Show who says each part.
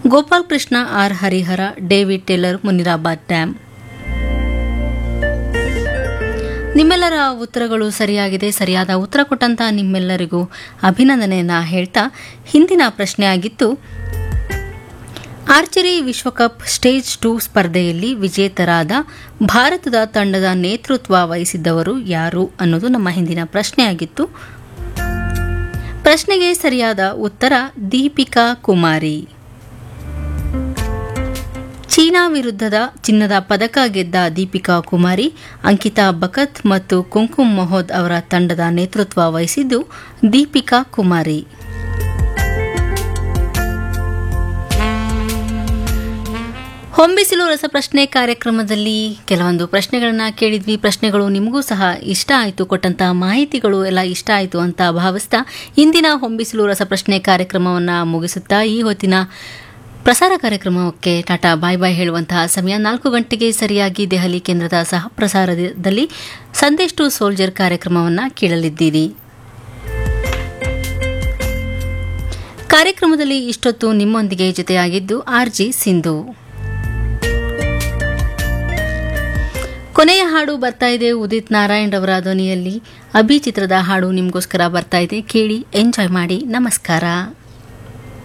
Speaker 1: Gopal Krishna R Harihara David Taylor Munirabad dam ನಿಮ್ಮೆಲ್ಲರ ಉತ್ತರಗಳು ಸರಿಯಾಗಿದೆ ಸರಿಯಾದ ಉತ್ತರ ಕೊಟ್ಟಂತ ನಿಮ್ಮೆಲ್ಲರಿಗೂ ಅಭಿನಂದನೆಯನ್ನ ಹೇಳ್ತಾ ಹಿಂದಿನ ಪ್ರಶ್ನೆ ಆಗಿತ್ತು ಆರ್ಚರಿ ವಿಶ್ವಕಪ್ ಸ್ಟೇಜ್ ಟೂ ಸ್ಪರ್ಧೆಯಲ್ಲಿ ವಿಜೇತರಾದ ಭಾರತದ ತಂಡದ ನೇತೃತ್ವ ವಹಿಸಿದ್ದವರು ಯಾರು ಅನ್ನೋದು ನಮ್ಮ ಹಿಂದಿನ ಪ್ರಶ್ನೆಯಾಗಿತ್ತು ಪ್ರಶ್ನೆಗೆ ಸರಿಯಾದ ಉತ್ತರ ದೀಪಿಕಾ ಕುಮಾರಿ ಚೀನಾ ವಿರುದ್ಧದ ಚಿನ್ನದ ಪದಕ ಗೆದ್ದ ದೀಪಿಕಾ ಕುಮಾರಿ ಅಂಕಿತಾ ಬಕತ್ ಮತ್ತು ಕುಂಕುಮ್ ಮೊಹೋದ್ ಅವರ ತಂಡದ ನೇತೃತ್ವ ವಹಿಸಿದ್ದು ದೀಪಿಕಾ ಕುಮಾರಿ ಹೊಂಬಿಸಿಲು ರಸಪ್ರಶ್ನೆ ಕಾರ್ಯಕ್ರಮದಲ್ಲಿ ಕೆಲವೊಂದು ಪ್ರಶ್ನೆಗಳನ್ನ ಕೇಳಿದ್ವಿ ಪ್ರಶ್ನೆಗಳು ನಿಮಗೂ ಸಹ ಇಷ್ಟ ಆಯಿತು ಕೊಟ್ಟಂತ ಮಾಹಿತಿಗಳು ಎಲ್ಲ ಇಷ್ಟ ಆಯಿತು ಅಂತ ಭಾವಿಸ್ತಾ ಇಂದಿನ ಹೊಂಬಿಸಿಲು ರಸಪ್ರಶ್ನೆ ಕಾರ್ಯಕ್ರಮವನ್ನು ಮುಗಿಸುತ್ತಾ ಈ ಹೊತ್ತಿನ ಪ್ರಸಾರ ಕಾರ್ಯಕ್ರಮಕ್ಕೆ ಟಾಟಾ ಬಾಯ್ ಬಾಯ್ ಹೇಳುವಂತಹ ಸಮಯ ನಾಲ್ಕು ಗಂಟೆಗೆ ಸರಿಯಾಗಿ ದೆಹಲಿ ಕೇಂದ್ರದ ಸಹ ಪ್ರಸಾರದಲ್ಲಿ ಸಂದೇಶ್ ಟು ಸೋಲ್ಜರ್ ಕಾರ್ಯಕ್ರಮವನ್ನು ಕೇಳಲಿದ್ದೀರಿ ಕಾರ್ಯಕ್ರಮದಲ್ಲಿ ಇಷ್ಟೊತ್ತು ನಿಮ್ಮೊಂದಿಗೆ ಜೊತೆಯಾಗಿದ್ದು ಆರ್ಜಿ ಸಿಂಧು ಕೊನೆಯ ಹಾಡು ಬರ್ತಾ ಇದೆ ಉದಿತ್ ನಾರಾಯಣ್ ರವರ ಧ್ವನಿಯಲ್ಲಿ ಅಭಿ ಚಿತ್ರದ ಹಾಡು ನಿಮಗೋಸ್ಕರ ಬರ್ತಾ ಇದೆ ಕೇಳಿ ಎಂಜಾಯ್ ಮಾಡಿ ನಮಸ್ಕಾರ